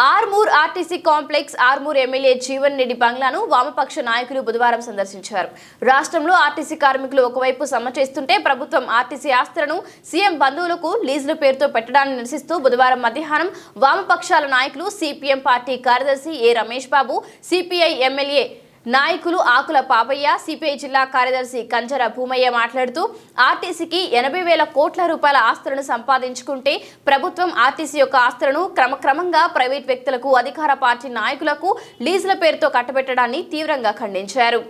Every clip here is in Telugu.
Armoor RTC complex Armoor MLA Jeevan Reddy బంగ్లాను వామపక్ష నాయకులు బుధవారం సందర్శించారు రాష్ట్రంలో ఆర్టీసీ కార్మికులు ఒకవైపు సమ్మె చేస్తుంటే ప్రభుత్వం ఆర్టీసీ ఆస్తులను సీఎం బంధువులకు లీజుల పేరుతో పెట్టడాన్ని నిరసిస్తూ బుధవారం మధ్యాహ్నం వామపక్షాల నాయకులు సిపిఎం పార్టీ కార్యదర్శి A Ramesh Babu CPI MLA నాయకులు ఆకుల పాపయ్య సిపిఐ జిల్లా కార్యదర్శి కంజర భూమయ్య మాట్లాడుతూ ఆర్టీసీకి ఎనభై వేల కోట్ల రూపాయల ఆస్తులను సంపాదించుకుంటే ప్రభుత్వం ఆర్టీసీ యొక్క ఆస్తులను క్రమక్రమంగా ప్రైవేట్ వ్యక్తులకు అధికార పార్టీ నాయకులకు లీజుల పేరుతో కట్టబెట్టడాన్ని తీవ్రంగా ఖండించారు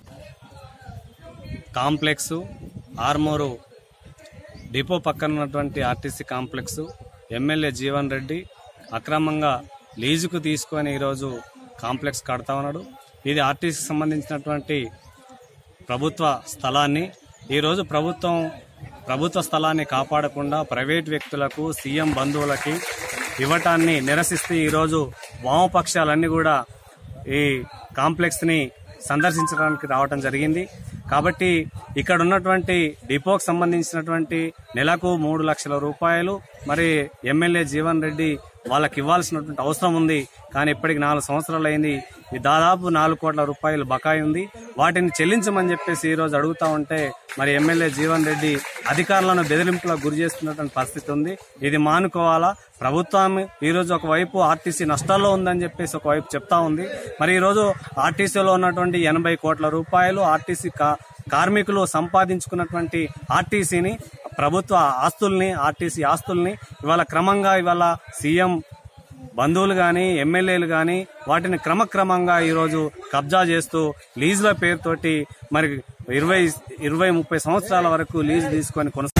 కాంప్లెక్స్ ఆర్మూరు డిపో పక్కన ఉన్నటువంటి RTC complex MLA Jeevan Reddy అక్రమంగా లీజుకు తీసుకొని ఈరోజు కాంప్లెక్స్ కడతా ఉన్నాడు ఇది ఆర్టీసీకి సంబంధించినటువంటి ప్రభుత్వ స్థలాన్ని ఈరోజు ప్రభుత్వం ప్రభుత్వ స్థలాన్ని కాపాడకుండా ప్రైవేట్ వ్యక్తులకు సీఎం బంధువులకి ఇవ్వటాన్ని నిరసిస్తూ ఈరోజు వామపక్షాలన్నీ కూడా ఈ కాంప్లెక్స్ని సందర్శించడానికి రావటం జరిగింది కాబట్టి ఇక్కడ ఉన్నటువంటి డిపోకి సంబంధించినటువంటి నెలకు మూడు లక్షల రూపాయలు మరి ఎమ్మెల్యే జీవన్ రెడ్డి వాళ్ళకి ఇవ్వాల్సినటువంటి అవసరం ఉంది కానీ ఇప్పటికి నాలుగు సంవత్సరాలు అయింది ఈ దాదాపు నాలుగు కోట్ల రూపాయలు బకాయి ఉంది వాటిని చెల్లించమని చెప్పేసి ఈ రోజు అడుగుతా ఉంటే మరి ఎమ్మెల్యే జీవన్ రెడ్డి అధికారులను బెదిరింపులకు గురి చేస్తున్నటువంటి పరిస్థితి ఉంది ఇది మానుకోవాలా ప్రభుత్వం ఈ రోజు ఒకవైపు ఆర్టీసీ నష్టాల్లో ఉందని చెప్పేసి ఒకవైపు చెప్తా ఉంది మరి ఈ రోజు ఆర్టీసీలో ఉన్నటువంటి ఎనభై కోట్ల రూపాయలు ఆర్టీసీ కా- కార్మికులు సంపాదించుకున్నటువంటి ఆర్టీసీని ప్రభుత్వ ఆస్తుల్ని ఆర్టీసీ ఆస్తుల్ని ఇవాళ క్రమంగా ఇవాళ సీఎం బంధువులు కానీ ఎమ్మెల్యేలు కానీ వాటిని క్రమక్రమంగా ఈరోజు కబ్జా చేస్తూ లీజుల పేరుతోటి మరి ఇరవై ఇరవై ముప్పై సంవత్సరాల వరకు లీజు తీసుకొని కొనసాగుతున్నారు